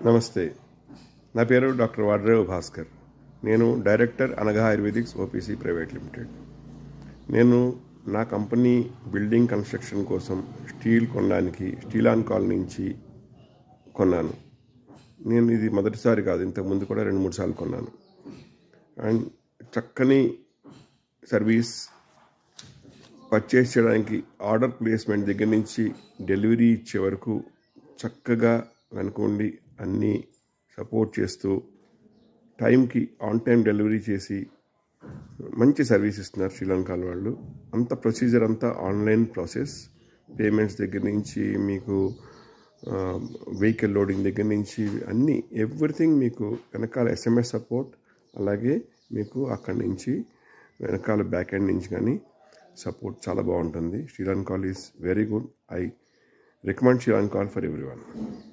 నమస్తే నా పేరు డాక్టర్ వాడ్రేవ్ భాస్కర్ నేను డైరెక్టర్ అనగా ఆయుర్వేదిక్స్ ఓపీసీ ప్రైవేట్ లిమిటెడ్ నేను నా కంపెనీ బిల్డింగ్ కన్స్ట్రక్షన్ కోసం స్టీల్ కొనడానికి స్టీల్ ఆన్ కాల్ నుంచి కొన్నాను నేను ఇది మొదటిసారి కాదు ఇంతకు ముందు కూడా రెండు మూడు సార్లు కొన్నాను అండ్ చక్కని సర్వీస్ పర్చేస్ చేయడానికి ఆర్డర్ ప్లేస్మెంట్ దగ్గర నుంచి డెలివరీ ఇచ్చే వరకు చక్కగా వెనుకోండి అన్నీ సపోర్ట్ చేస్తూ టైంకి ఆన్ టైం డెలివరీ చేసి మంచి సర్వీస్ ఇస్తున్నారు శ్రీలంకల వాళ్ళు అంత ప్రొసీజర్ అంతా ఆన్లైన్ ప్రాసెస్ పేమెంట్స్ దగ్గర నుంచి మీకు వెహికల్ లోడింగ్ దగ్గర నుంచి అన్నీ ఎవ్రీథింగ్ మీకు వెనకాల ఎస్ఎంఎస్ సపోర్ట్ అలాగే మీకు అక్కడి నుంచి వెనకాల బ్యాక్ ఎండ్ నుంచి కానీ సపోర్ట్ చాలా బాగుంటుంది శ్రీలాన్ call is very good I recommend శ్రీలాన్ కాల్ ఫర్ ఎవ్రీ వన్